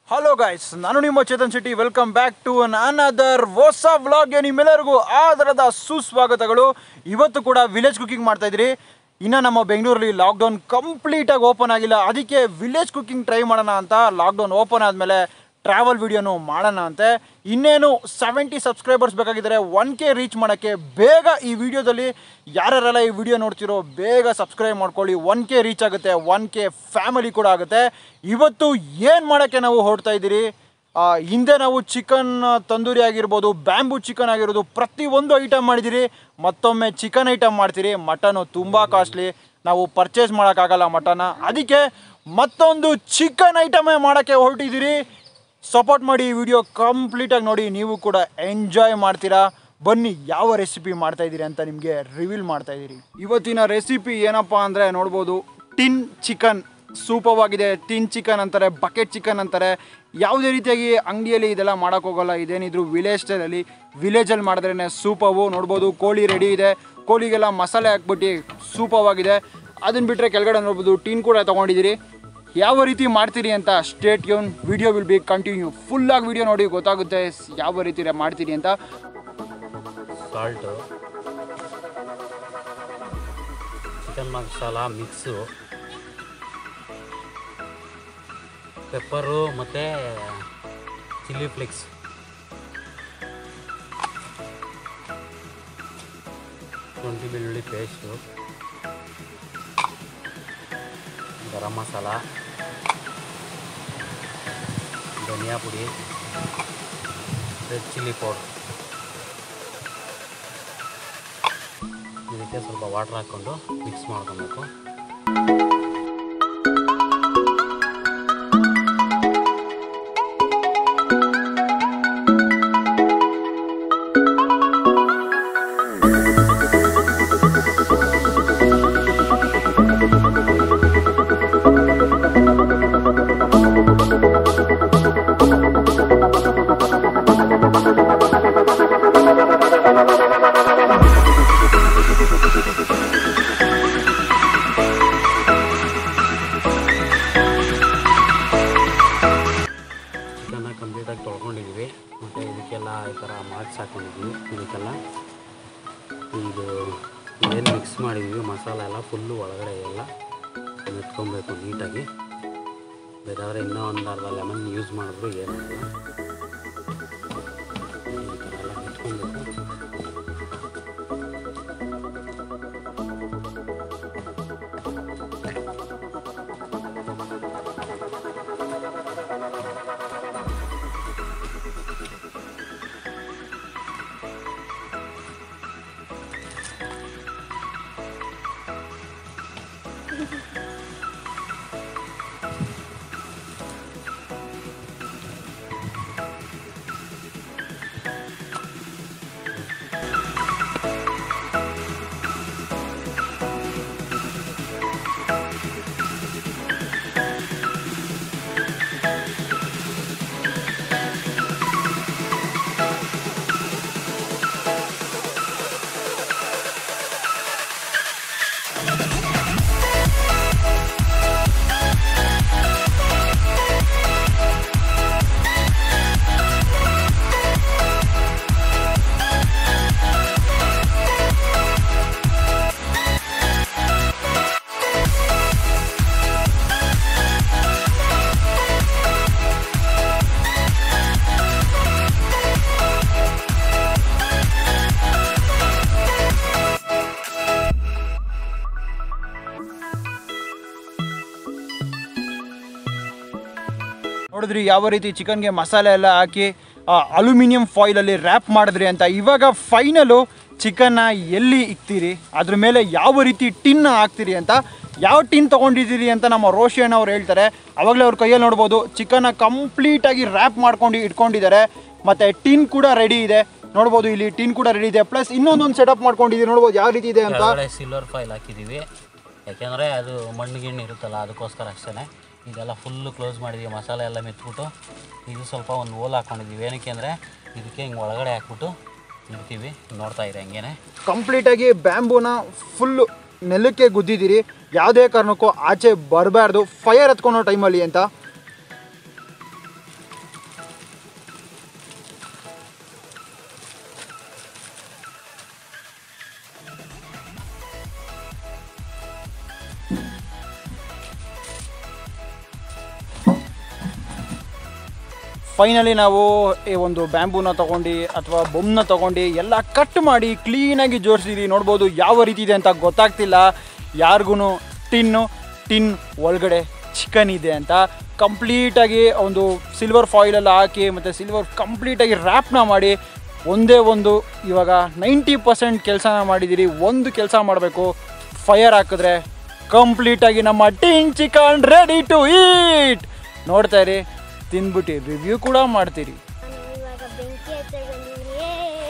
hello guys ನಾನು ನಿಮ್ಮ Chetan Shetty welcome back to an another ಹೊಸ ವ್ಲಾಗ್ಗೆ ನಿಮ್ಮೆಲ್ಲರಿಗೂ ಆದರದ ಸುಸ್ವಾಗತಗಳು ಇವತ್ತು ಕೂಡ ವಿಲೇಜ್ ಕುಕಿಂಗ್ ಮಾಡ್ತಾ ಇದ್ರಿ ಇನ್ನು ನಮ್ಮ ಬೆಂಗಳೂರಲ್ಲಿ ಲಾಕ್ಡೌನ್ ಕಂಪ್ಲೀಟಾಗಿ ಓಪನ್ ಆಗಿಲ್ಲ ಅದಕ್ಕೆ ವಿಲೇಜ್ ಕುಕಿಂಗ್ ಟ್ರೈ ಮಾಡೋಣ ಅಂತ ಲಾಕ್ಡೌನ್ ಓಪನ್ ಆದಮೇಲೆ ಟ್ರಾವೆಲ್ ವಿಡಿಯೋನು ಮಾಡೋಣ ಅಂತೆ ಇನ್ನೇನು ಸೆವೆಂಟಿ ಸಬ್ಸ್ಕ್ರೈಬರ್ಸ್ ಬೇಕಾಗಿದ್ದಾರೆ ಒನ್ ಕೆ ರೀಚ್ ಮಾಡೋಕ್ಕೆ ಬೇಗ ಈ ವಿಡಿಯೋದಲ್ಲಿ ಯಾರ್ಯಾರೆಲ್ಲ ಈ ವಿಡಿಯೋ ನೋಡ್ತಿರೋ ಬೇಗ ಸಬ್ಸ್ಕ್ರೈಬ್ ಮಾಡ್ಕೊಳ್ಳಿ ಒನ್ ಕೆ ರೀಚ್ ಆಗುತ್ತೆ ಒನ್ ಕೆ ಫ್ಯಾಮಿಲಿ ಕೂಡ ಆಗುತ್ತೆ ಇವತ್ತು ಏನು ಮಾಡೋಕ್ಕೆ ನಾವು ಹೊರಡ್ತಾ ಇದ್ದೀರಿ ಆ, ಹಿಂದೆ ನಾವು ಚಿಕನ್ ತಂದೂರಿ ಆಗಿರ್ಬೋದು ಬ್ಯಾಂಬೂ ಚಿಕನ್ ಆಗಿರ್ಬೋದು ಪ್ರತಿಯೊಂದು ಐಟಮ್ ಮಾಡಿದಿರಿ ಮತ್ತೊಮ್ಮೆ ಚಿಕನ್ ಐಟಮ್ ಮಾಡ್ತೀರಿ ಮಟನು ತುಂಬ ಕಾಸ್ಟ್ಲಿ ನಾವು ಪರ್ಚೇಸ್ ಮಾಡೋಕ್ಕಾಗಲ್ಲ ಮಟನ ಅದಕ್ಕೆ ಮತ್ತೊಂದು ಚಿಕನ್ ಐಟಮೇ ಮಾಡೋಕ್ಕೆ ಹೊರಟಿದ್ದೀರಿ ಸಪೋರ್ಟ್ ಮಾಡಿ ಈ ವಿಡಿಯೋ ಕಂಪ್ಲೀಟಾಗಿ ನೋಡಿ ನೀವು ಕೂಡ ಎಂಜಾಯ್ ಮಾಡ್ತೀರಾ ಬನ್ನಿ ಯಾವ ರೆಸಿಪಿ ಮಾಡ್ತಾ ಇದ್ದೀರಿ ಅಂತ ನಿಮಗೆ ರಿವೀಲ್ ಮಾಡ್ತಾ ಇದ್ದೀರಿ ಇವತ್ತಿನ ರೆಸಿಪಿ ಏನಪ್ಪ ಅಂದರೆ ನೋಡ್ಬೋದು ಟಿನ್ ಚಿಕನ್ ಸೂಪವಾಗಿದೆ ಟಿನ್ ಚಿಕನ್ ಅಂತಾರೆ ಬಕೆಟ್ ಚಿಕನ್ ಅಂತಾರೆ ಯಾವುದೇ ರೀತಿಯಾಗಿ ಅಂಗಡಿಯಲ್ಲಿ ಇದೆಲ್ಲ ಮಾಡೋಕ್ಕೆ ಹೋಗಲ್ಲ ಇದೇನಿದ್ರು ವಿಲೇಜ್ ಸ್ಟೈಲಲ್ಲಿ ವಿಲೇಜಲ್ಲಿ ಮಾಡಿದ್ರೇ ಸೂಪವು ನೋಡ್ಬೋದು ಕೋಳಿ ರೆಡಿ ಇದೆ ಕೋಳಿಗೆಲ್ಲ ಮಸಾಲೆ ಹಾಕ್ಬಿಟ್ಟು ಸೂಪವಾಗಿದೆ ಅದನ್ನು ಬಿಟ್ಟರೆ ಕೆಳಗಡೆ ನೋಡ್ಬೋದು ಟೀನ್ ಕೂಡ ತೊಗೊಂಡಿದ್ದೀರಿ ಯಾವ ರೀತಿ ಮಾಡ್ತೀರಿ ಅಂತ ಸ್ಟೇಟ್ ಯೂನ್ ವಿಡಿಯೋ ವಿಲ್ ಬಿ ಕಂಟಿನ್ಯೂ ಫುಲ್ಲಾಗಿ ವಿಡಿಯೋ ನೋಡಿ ಗೊತ್ತಾಗುತ್ತೆ ಸ್- ಯಾವ ರೀತಿ ಮಾಡ್ತೀರಿ ಅಂತ salt chicken masala mix pepper ಮತ್ತು ಚಿಲ್ಲಿ ಫ್ಲೇಕ್ಸ್ ಶುಂಠಿ ಬೆಳ್ಳುಳ್ಳಿ ಪೇಸ್ಟು ಗರಂ ಮಸಾಲ ಧನಿಯಾ ಪುಡಿ ರೆಡ್ ಚಿಲ್ಲಿ ಪೌಡ್ರ್ ಇದಕ್ಕೆ ಸ್ವಲ್ಪ ವಾಟರ್ ಹಾಕ್ಕೊಂಡು ಮಿಕ್ಸ್ ಮಾಡ್ಕೊಬೇಕು ಚಿಕನ್ನ ಕಂಪ್ಲೀಟಾಗಿ ತೊಳ್ಕೊಂಡಿದ್ದೀವಿ ಮತ್ತು ಇದಕ್ಕೆಲ್ಲ ಈ ಥರ ಮಾರ್ಕ್ಸ್ ಹಾಕ್ಕೊಂಡಿದ್ವಿ ಇದಕ್ಕೆಲ್ಲ ಇದು ಏನು ಮಿಕ್ಸ್ ಮಾಡಿದ್ವಿ ಮಸಾಲ ಎಲ್ಲ ಫುಲ್ಲು ಒಳಗಡೆ ಎಲ್ಲ ಮೆತ್ಕೊಬೇಕು ನೀಟಾಗಿ ಬೇಕಾದರೆ ಇನ್ನೂ ಒಂದು ಅರ್ಧ ಲೆಮನ್ ಯೂಸ್ ಮಾಡಿದ್ರು ಏನಾಗಲ್ಲ ಈ ಥರ ಎಲ್ಲ ಮೆತ್ಕೊಬೇಕು ನೋಡಿದ್ರಿ ಯಾವ ರೀತಿ ಚಿಕನ್ಗೆ ಮಸಾಲೆ ಎಲ್ಲ ಹಾಕಿ ಅಲ್ಯೂಮಿನಿಯಂ ಫಾಯಿಲಲ್ಲಿ ರ್ಯಾಪ್ ಮಾಡಿದ್ರಿ ಅಂತ ಇವಾಗ ಫೈನಲು ಚಿಕನ್ನ ಎಲ್ಲಿ ಇಕ್ತೀರಿ ಅದ್ರ ಮೇಲೆ ಯಾವ ರೀತಿ ಟಿನ್ ಹಾಕ್ತೀರಿ ಅಂತ ಯಾವ ಟಿನ್ ತೊಗೊಂಡಿದ್ದೀರಿ ಅಂತ ನಮ್ಮ ರೋಷನ್ ಅವ್ರು ಹೇಳ್ತಾರೆ ಅವಾಗಲೇ ಅವ್ರ ಕೈಯಲ್ಲಿ ನೋಡ್ಬೋದು ಚಿಕನ್ನ ಕಂಪ್ಲೀಟಾಗಿ ರ್ಯಾಪ್ ಮಾಡ್ಕೊಂಡು ಇಟ್ಕೊಂಡಿದ್ದಾರೆ ಮತ್ತು ಟಿನ್ ಕೂಡ ರೆಡಿ ಇದೆ ನೋಡ್ಬೋದು ಇಲ್ಲಿ ಟಿನ್ ಕೂಡ ರೆಡಿ ಇದೆ ಪ್ಲಸ್ ಇನ್ನೊಂದೊಂದು ಸೆಟಪ್ ಮಾಡ್ಕೊಂಡಿದ್ದೀರಿ ನೋಡ್ಬೋದು ಯಾವ ರೀತಿ ಇದೆ ಅಂತ ಕೆಳಗಡೆ ಸಿಲ್ವರ್ ಫೈಲ್ ಹಾಕಿದ್ದೀವಿ ಯಾಕೆಂದರೆ ಅದು ಮಣ್ಣು ಗಿಣ್ಣು ಇರುತ್ತಲ್ಲ ಅದಕ್ಕೋಸ್ಕರ ಅಷ್ಟೇ ಇದೆಲ್ಲ ಫುಲ್ಲು ಕ್ಲೋಸ್ ಮಾಡಿದ್ದೀವಿ ಮಸಾಲೆ ಎಲ್ಲ ಮೆತ್ಬಿಟ್ಟು ಇದು ಸ್ವಲ್ಪ ಒಂದು ಓಲ್ ಹಾಕ್ಕೊಂಡಿದ್ದೀವಿ ಏನಕ್ಕೆ ಅಂದರೆ ಇದಕ್ಕೆ ಹಿಂಗೆ ಒಳಗಡೆ ಹಾಕ್ಬಿಟ್ಟು ಇಡ್ತೀವಿ ನೋಡ್ತಾ ಇರಿ ಹಂಗೇನೆ ಕಂಪ್ಲೀಟಾಗಿ ಬ್ಯಾಂಬೂನ ಫುಲ್ಲು ನೆಲಕ್ಕೆ ಗುದ್ದಿದ್ದೀರಿ ಯಾವುದೇ ಕಾರಣಕ್ಕೂ ಆಚೆ ಬರಬಾರ್ದು ಫೈರ್ ಹತ್ಕೊಳೋ ಟೈಮಲ್ಲಿ ಅಂತ ಫೈನಲಿ ನಾವು ಈ ಒಂದು ಬ್ಯಾಂಬೂನ ತೊಗೊಂಡು ಅಥವಾ ಬೊಮ್ಮನ ತೊಗೊಂಡು ಎಲ್ಲ ಕಟ್ ಮಾಡಿ ಕ್ಲೀನಾಗಿ ಜೋಡಿಸಿದ್ವಿ ನೋಡ್ಬೋದು ಯಾವ ರೀತಿ ಇದೆ ಅಂತ ಗೊತ್ತಾಗ್ತಿಲ್ಲ ಯಾರಿಗೂ ಟಿನ್ನು ಟಿನ್ ಒಳಗಡೆ ಚಿಕನ್ ಇದೆ ಅಂತ ಕಂಪ್ಲೀಟಾಗಿ ಒಂದು ಸಿಲ್ವರ್ ಫಾಯಿಲೆಲ್ಲ ಹಾಕಿ ಮತ್ತು ಸಿಲ್ವರ್ ಕಂಪ್ಲೀಟಾಗಿ ರ್ಯಾಪ್ನ ಮಾಡಿ ಒಂದೇ ಒಂದು ಇವಾಗ ನೈಂಟಿ ಪರ್ಸೆಂಟ್ ಕೆಲಸನ ಮಾಡಿದ್ದೀರಿ ಒಂದು ಕೆಲಸ ಮಾಡಬೇಕು ಫೈರ್ ಹಾಕಿದ್ರೆ ಕಂಪ್ಲೀಟಾಗಿ ನಮ್ಮ tin chicken ready to eat ನೋಡ್ತಾ ಇರಿ ತಿಂದ್ಬಿಟ್ಟು ರಿವ್ಯೂ ಕೂಡ ಮಾಡ್ತೀರಿ ನಾನು ಇವಾಗ ಬೆಂಕಿ ಹಚ್ಚ ಬಂದಿದ್ದೀನಿ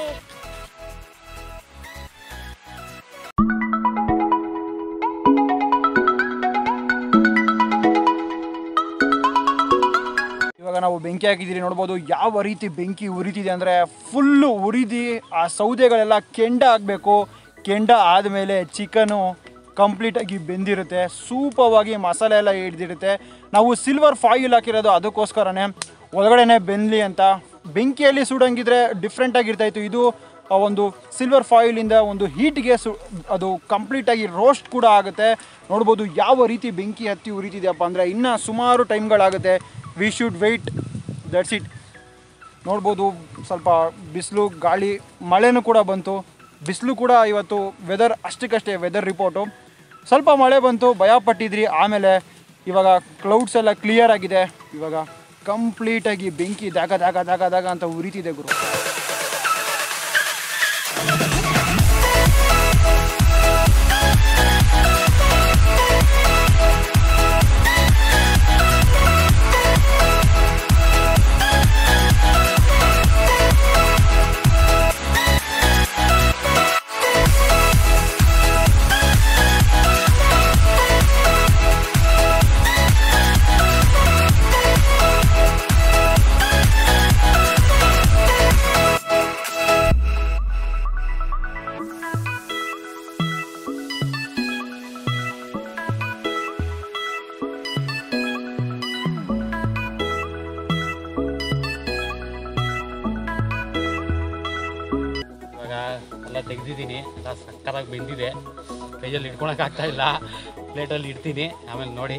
ಇವಾಗ ನಾವು ಬೆಂಕಿ ಹಾಕಿದ್ದೀರಿ ನೋಡ್ಬೋದು ಯಾವ ರೀತಿ ಬೆಂಕಿ ಉರಿತಿದೆ ಅಂದರೆ ಫುಲ್ಲು ಉರಿದು ಆ ಸೌದೆಗಳೆಲ್ಲ ಕೆಂಡ ಆಗಬೇಕು ಕೆಂಡ ಆದಮೇಲೆ ಚಿಕನು ಕಂಪ್ಲೀಟಾಗಿ ಬೆಂದಿರುತ್ತೆ ಸೂಪವಾಗಿ ಮಸಾಲೆ ಎಲ್ಲ ಹಿಡ್ದಿರುತ್ತೆ ನಾವು ಸಿಲ್ವರ್ ಫಾಯಿಲ್ ಹಾಕಿರೋದು ಅದಕ್ಕೋಸ್ಕರನೇ ಒಳಗಡೆನೆ ಬೆಂದಲಿ ಅಂತ ಬೆಂಕಿಯಲ್ಲಿ ಸುಡಂಗಿದ್ರೆ ಡಿಫ್ರೆಂಟ್ ಆಗಿರ್ತಾಯಿತ್ತು ಇದು ಆ ಒಂದು ಸಿಲ್ವರ್ ಫಾಯಿಲಿಂದ ಒಂದು ಹೀಟ್ಗೆ ಸು ಅದು ಕಂಪ್ಲೀಟಾಗಿ ರೋಸ್ಟ್ ಕೂಡ ಆಗುತ್ತೆ ನೋಡ್ಬೋದು ಯಾವ ರೀತಿ ಬೆಂಕಿ ಹತ್ತಿ ಉರಿತಿದೆಯಪ್ಪ ಅಂದರೆ ಇನ್ನೂ ಸುಮಾರು ಟೈಮ್ಗಳಾಗುತ್ತೆ we should wait that's it ನೋಡ್ಬೋದು ಸ್ವಲ್ಪ ಬಿಸಿಲು ಗಾಳಿ ಮಳೆನೂ ಕೂಡ ಬಂತು ಬಿಸಿಲು ಕೂಡ ಇವತ್ತು ವೆದರ್ ಅಷ್ಟಕ್ಕಷ್ಟೇ ವೆದರ್ ರಿಪೋರ್ಟು ಸ್ವಲ್ಪ ಮಳೆ ಬಂತು ಭಯ ಪಟ್ಟಿದ್ರಿ ಆಮೇಲೆ ಇವಾಗ ಕ್ಲೌಡ್ಸ್ ಎಲ್ಲ ಕ್ಲಿಯರ್ ಆಗಿದೆ ಇವಾಗ ಕಂಪ್ಲೀಟಾಗಿ ಬೆಂಕಿ ದಾಗ ದಾಗ ದಾಗ ದಾಗ ಅಂತ ಉರಿತಿದೆ ಗುರು ಇವಾಗ ಎಲ್ಲ ತೆಗ್ದಿದ್ದೀನಿ ಎಲ್ಲ ಸಕ್ಕತ್ತಾಗಿ ಬೆಂದಿದೆ ಕೈಯಲ್ಲಿ ಇಟ್ಕೊಳಕ್ ಆಗ್ತಾ ಇಲ್ಲ ಪ್ಲೇಟಲ್ಲಿ ಇಡ್ತೀನಿ ಆಮೇಲೆ ನೋಡಿ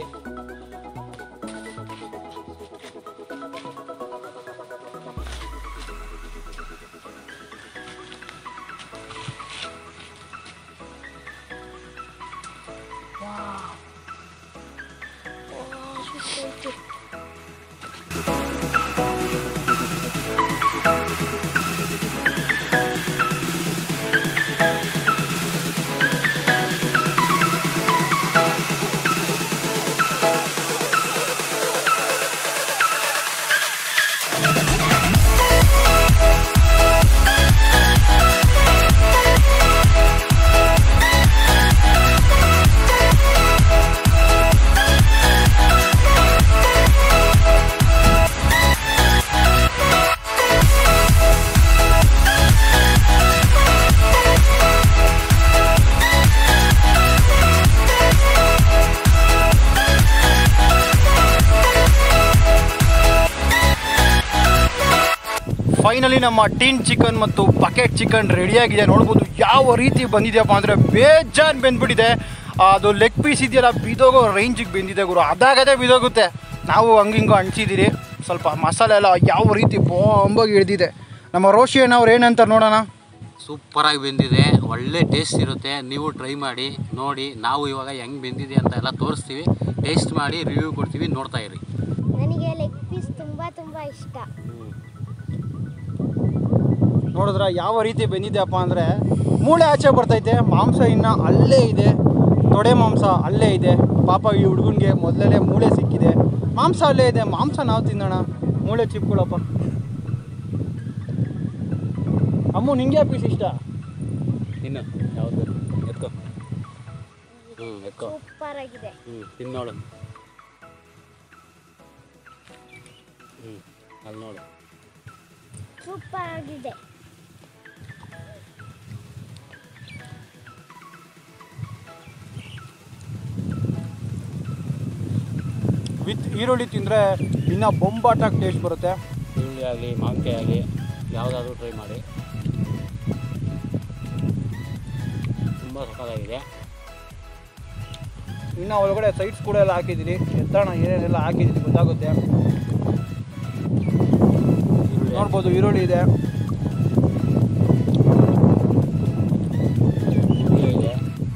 ಫೈನಲಿ ನಮ್ಮ ಟೀನ್ ಚಿಕನ್ ಮತ್ತು ಬಕೆಟ್ ಚಿಕನ್ ರೆಡಿಯಾಗಿದೆ ನೋಡ್ಬೋದು ಯಾವ ರೀತಿ ಬಂದಿದೆಯಪ್ಪ ಅಂದರೆ ಬೇಜಾನ್ ಬೆಂದ್ಬಿಟ್ಟಿದೆ ಅದು ಲೆಗ್ ಪೀಸ್ ಇದೆಯಲ್ಲ ಬಿದೋಗೋ ರೇಂಜಿಗೆ ಬೆಂದಿದೆ ಗುರು ಅದಾಗದೇ ಬಿದೋಗುತ್ತೆ ನಾವು ಹಂಗಿಂಗು ಅಂಟಿಸಿದ್ದೀರಿ ಸ್ವಲ್ಪ ಮಸಾಲೆ ಎಲ್ಲ ಯಾವ ರೀತಿ ಬಾಂಬಾಗಿ ಹಿಡ್ದಿದೆ ನಮ್ಮ ರೋಷಿ ಅಣ್ಣವ್ರು ಏನಂತಾರೆ ನೋಡೋಣ ಸೂಪರಾಗಿ ಬೆಂದಿದೆ ಒಳ್ಳೆ ಟೇಸ್ಟ್ ಇರುತ್ತೆ ನೀವು ಟ್ರೈ ಮಾಡಿ ನೋಡಿ ನಾವು ಇವಾಗ ಹೆಂಗೆ ಬೆಂದಿದೆ ಅಂತ ಎಲ್ಲ ತೋರಿಸ್ತೀವಿ ಟೇಸ್ಟ್ ಮಾಡಿ ರಿವ್ಯೂ ಕೊಡ್ತೀವಿ ನೋಡ್ತಾ ಇರಿ ನನಗೆ ಲೆಗ್ ಪೀಸ್ ತುಂಬ ತುಂಬ ಇಷ್ಟ ನೋಡಿದ್ರ ಯಾವ ರೀತಿ ಬೆಂದಿದೆಯಪ್ಪ ಅಂದರೆ ಮೂಳೆ ಆಚೆ ಬರ್ತೈತೆ ಮಾಂಸ ಇನ್ನು ಅಲ್ಲೇ ಇದೆ ತೊಡೆ ಮಾಂಸ ಅಲ್ಲೇ ಇದೆ ಪಾಪ ಈ ಹುಡುಗನಿಗೆ ಮೊದಲೇ ಮೂಳೆ ಸಿಕ್ಕಿದೆ ಮಾಂಸ ಅಲ್ಲೇ ಇದೆ ಮಾಂಸ ನಾವು ತಿನ್ನೋಣ ಮೂಳೆ ಚಿಪ್ಕೊಳಪ್ಪ ಅಮ್ಮು ನಿಂಗೆ ಪೀಸ್ ಇಷ್ಟ ತಿನ್ನು ಯಾವುದು ಎತ್ಕೋ ಹ್ಞೂ ಎತ್ಕೋ ಸೂಪರ್ ಆಗಿದೆ ಹ್ಞೂ ತಿನ್ನೋಳು ಹ್ಞೂ ಅಲ್ಲಿ ನೋಡು ಸೂಪರ್ ಆಗಿದೆ ವಿತ್ ಈರುಳ್ಳಿ ತಿಂದರೆ ಇನ್ನೂ ಬೊಂಬಾಟಾಗಿ ಟೇಸ್ಟ್ ಬರುತ್ತೆ ಈರುಳ್ಳಿ ಆಗಲಿ ಮಾವಿನಕಾಯಿ ಆಗಲಿ ಯಾವುದಾದ್ರೂ ಟ್ರೈ ಮಾಡಿ ತುಂಬ ಸಕ್ಕತ್ತಾಗಿದೆ ಇನ್ನು ಒಳಗಡೆ ಸೈಡ್ಸ್ ಕೂಡ ಎಲ್ಲ ಹಾಕಿದ್ದೀನಿ ಎತ್ತೋಣ ಏನೇನೆಲ್ಲ ಹಾಕಿದ್ದೀನಿ ಗೊತ್ತಾಗುತ್ತೆ ನೋಡ್ಬೋದು ಈರುಳ್ಳಿ ಇದೆ ಹುಳಿ ಇದೆ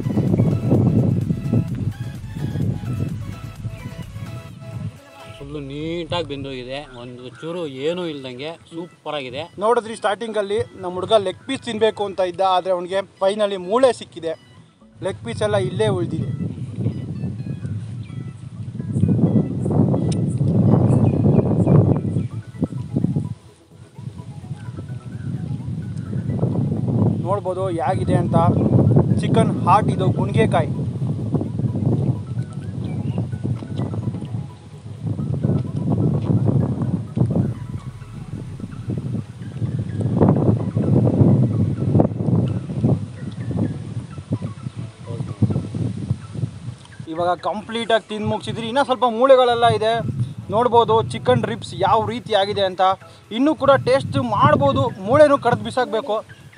ಫುಲ್ಲು ನೀಟಾಗಿ ಬೆಂದೋಗಿದೆ ಒಂದು ಚೂರು ಏನೂ ಇಲ್ದಂಗೆ ಸೂಪರಾಗಿದೆ ನೋಡಿದ್ರಿ ಸ್ಟಾರ್ಟಿಂಗಲ್ಲಿ ನಮ್ಮ ಹುಡುಗ ಲೆಗ್ ಪೀಸ್ ತಿನ್ನಬೇಕು ಅಂತ ಇದ್ದ ಆದರೆ ಅವನಿಗೆ ಫೈನಲಿ ಮೂಳೆ ಸಿಕ್ಕಿದೆ ಲೆಗ್ ಪೀಸ್ ಎಲ್ಲ ಇಲ್ಲೇ ಉಳಿದಿದೆ ನೋಡ್ಬೋದು ಹೇಗಿದೆ ಅಂತ ಚಿಕನ್ ಹಾರ್ಟ್ ಇದು ಗುಣಿಗೆಕಾಯಿ ಇವಾಗ ಕಂಪ್ಲೀಟಾಗಿ ತಿಂದು ಮುಗಿಸಿದ್ರಿ ಇನ್ನೂ ಸ್ವಲ್ಪ ಮೂಳೆಗಳೆಲ್ಲ ಇದೆ ನೋಡ್ಬೋದು ಚಿಕನ್ ರಿಬ್ಸ್ ಯಾವ ರೀತಿ ಆಗಿದೆ ಅಂತ ಇನ್ನೂ ಕೂಡ ಟೇಸ್ಟ್ ಮಾಡ್ಬೋದು ಮೂಳೆನೂ ಕಡ್ದು ಬಿಸಾಕಬೇಕು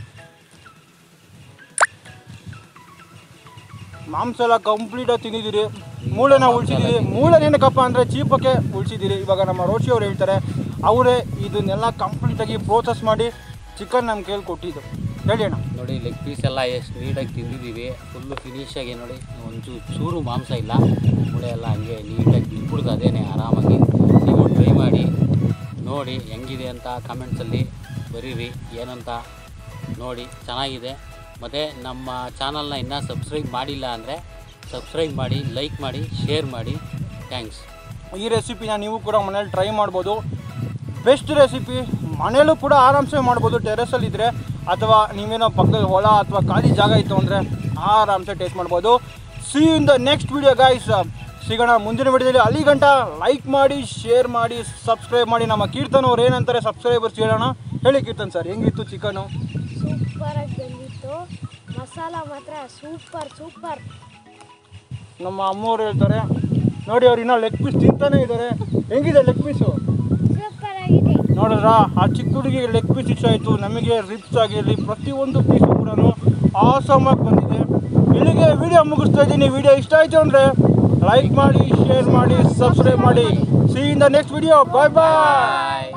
ಮಾಂಸ ಎಲ್ಲ ಕಂಪ್ಲೀಟಾಗಿ ತಿಂದಿದ್ದೀರಿ ಮೂಳೆನ ಉಳಿಸಿದ್ದೀರಿ ಮೂಳೆ ಏನಕ್ಕಪ್ಪ ಅಂದರೆ ಚೀಪಕ್ಕೆ ಉಳಿಸಿದ್ದೀರಿ ಇವಾಗ ನಮ್ಮ ರೋಷಿ ಅವ್ರು ಹೇಳ್ತಾರೆ ಅವರೇ ಇದನ್ನೆಲ್ಲ ಕಂಪ್ಲೀಟಾಗಿ ಪ್ರೋಸೆಸ್ ಮಾಡಿ ಚಿಕನ್ ನಮ್ಮ ಕೈಯಲ್ಲಿ ಕೊಟ್ಟಿದ್ದು ಹೇಳಿ ಅಣ್ಣ ನೋಡಿ ಲೆಗ್ ಪೀಸ್ ಎಲ್ಲ ಎಷ್ಟು ನೀಟಾಗಿ ತಿಂದಿದ್ದೀವಿ ಫುಲ್ಲು ಫಿನಿಶಾಗಿ ನೋಡಿ ಒಂದು ಚೂರು ಮಾಂಸ ಇಲ್ಲ ಮೂಳೆ ಎಲ್ಲ ಹಂಗೆ ನೀಟಾಗಿ ಬಿಟ್ಬಿಡ್ದು ಅದೇನೆ ಆರಾಮಾಗಿ ನೀವು ಟ್ರೈ ಮಾಡಿ ನೋಡಿ ಹೆಂಗಿದೆ ಅಂತ ಕಮೆಂಟ್ಸಲ್ಲಿ ಬರೀರಿ ಏನಂತ ನೋಡಿ ಚೆನ್ನಾಗಿದೆ ಮತ್ತು ನಮ್ಮ ಚಾನಲ್ನ ಇನ್ನೂ ಸಬ್ಸ್ಕ್ರೈಬ್ ಮಾಡಿಲ್ಲ ಅಂದರೆ ಸಬ್ಸ್ಕ್ರೈಬ್ ಮಾಡಿ ಲೈಕ್ ಮಾಡಿ ಶೇರ್ ಮಾಡಿ ಥ್ಯಾಂಕ್ಸ್ ಈ ರೆಸಿಪಿನ ನೀವು ಕೂಡ ಮನೇಲಿ ಟ್ರೈ ಮಾಡ್ಬೋದು ಬೆಸ್ಟ್ ರೆಸಿಪಿ ಮನೇಲೂ ಕೂಡ ಆರಾಮ್ಸೆ ಮಾಡ್ಬೋದು ಟೆರೆಸಲ್ಲಿ ಇದ್ದರೆ ಅಥವಾ ನೀವೇನೋ ಪಕ್ಕದಲ್ಲಿ ಹೊಲ ಅಥವಾ ಖಾಲಿ ಜಾಗ ಇತ್ತು ಅಂದರೆ ಆರಾಮ್ಸೆ ಟೇಸ್ಟ್ ಮಾಡ್ಬೋದು see in the next video guys ಸಿಗೋಣ ಮುಂದಿನ ವಿಡಿಯೋದಲ್ಲಿ ಅಲ್ಲಿ ಗಂಟ ಲೈಕ್ ಮಾಡಿ ಶೇರ್ ಮಾಡಿ ಸಬ್ಸ್ಕ್ರೈಬ್ ಮಾಡಿ ನಮ್ಮ ಕೀರ್ತನ್ ಅವ್ರು ಏನಂತಾರೆ ಸಬ್ಸ್ಕ್ರೈಬರ್ಸ್ ಹೇಳೋಣ ಹೇಳಿ ಕೀರ್ತನ್ ಸರ್ ಹೆಂಗಿತ್ತು ಚಿಕನು ಸೂಪರಾಗಿ ಬಂದಿತ್ತು ಮಸಾಲ ಮಾತ್ರ ಸೂಪರ್ ಸೂಪರ್ ನಮ್ಮ ಅಮ್ಮವ್ರು ಹೇಳ್ತಾರೆ ನೋಡಿ ಅವ್ರು ಇನ್ನೂ ಲೆಗ್ ಪೀಸ್ ತಿಂತಾನೆ ಇದ್ದಾರೆ ಹೆಂಗಿದೆ ಲೆಗ್ ಪೀಸು ಸೂಪರ್ ಆಗಿದೆ ನೋಡಿದ್ರ ಆ ಚಿಕ್ಕ ಹುಡುಗಿಗೆ ಲೆಗ್ ಪೀಸ್ ಇಷ್ಟ ಆಯಿತು ನಮಗೆ ರಿಪ್ಸ್ ಆಗಿರಲಿ ಪ್ರತಿಯೊಂದು ಪೀಸು ಕೂಡ ಆಸಮಾಗಿ ಬಂದಿದೆ ಇಲ್ಲಿಗೆ ವಿಡಿಯೋ ಮುಗಿಸ್ತಾ ಇದ್ದೀನಿ ವಿಡಿಯೋ ಇಷ್ಟ ಆಯಿತು ಅಂದರೆ ಲೈಕ್ ಮಾಡಿ ಶೇರ್ ಮಾಡಿ ಸಬ್ಸ್ಕ್ರೈಬ್ ಮಾಡಿ see in the next video bye bye bye